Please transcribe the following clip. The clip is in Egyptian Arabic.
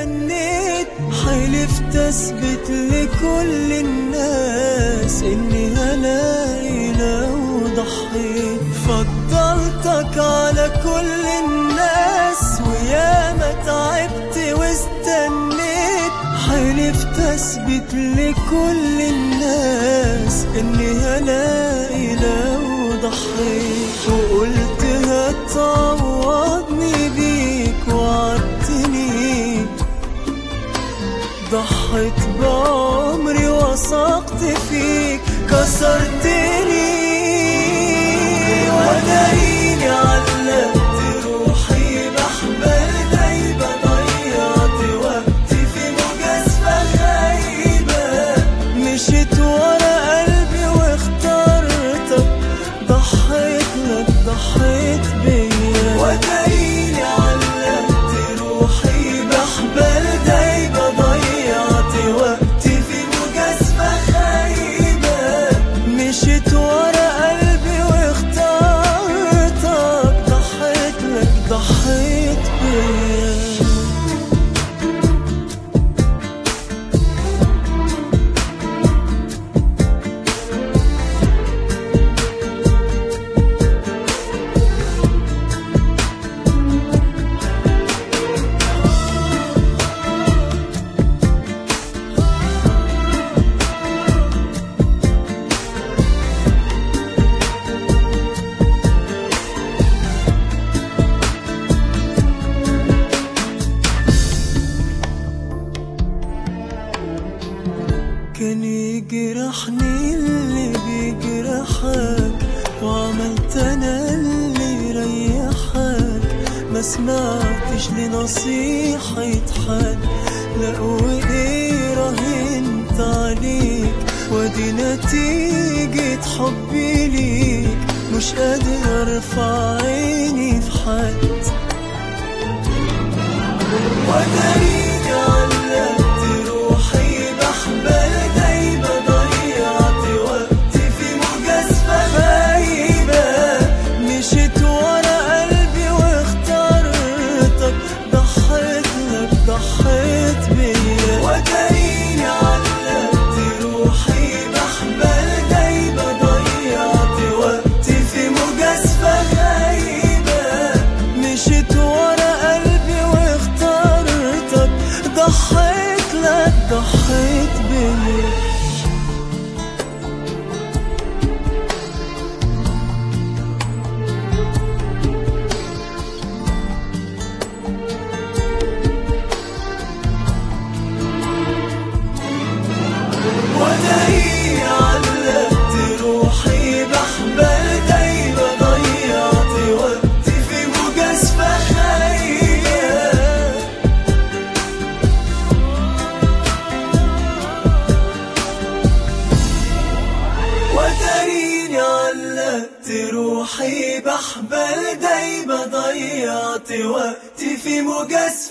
واستنيت حلفت اثبت لكل الناس اني هلاقي لو ضحيت فضلتك على كل الناس وياما تعبت واستنيت حلفت اثبت لكل الناس اني هلاقي لو ضحيت وقلت هتعوضني بيك وعدتني ضحيت بعمري وثقت فيك كسرتني وداريني علقت روحي بحبال دايبة ضيعت وقتي في مجازفة خايبة مشيت ورا قلبي واخترتك ضحيت لك ضحيت بيا وداريني علقت روحي بحبال دايبة ضيعت وقتي في مجازفة خايبة مشيت ورا قلبي واخترتك ضحيت لك ضحيت بيا كان يجرحني اللي بيجرحك وعملت انا اللي يريحك ما سمعتش لنصيحة حد لا وايه راهنت عليك ودي نتيجة حبي ليك مش قادر ارفع عيني في حد وداريني علقت روحي بحبال دايما ضيعت وقتي في مجازفة غايبة مشيت ورا قلبي واخترتك ضحيت لك ضحيت بيا وداريني علقت روحي بحبال دايما ضيعت وقتي في مجازفة غايبة مشيت ورا قلبي واخترتك ضحيت لك ضحيت بيا وداري علقت روحي بحبال دايما ضيعت وقتي في مجازفة خايبة وداريني علقت روحي بحبال دايما ضيعت وقتي في مجازفة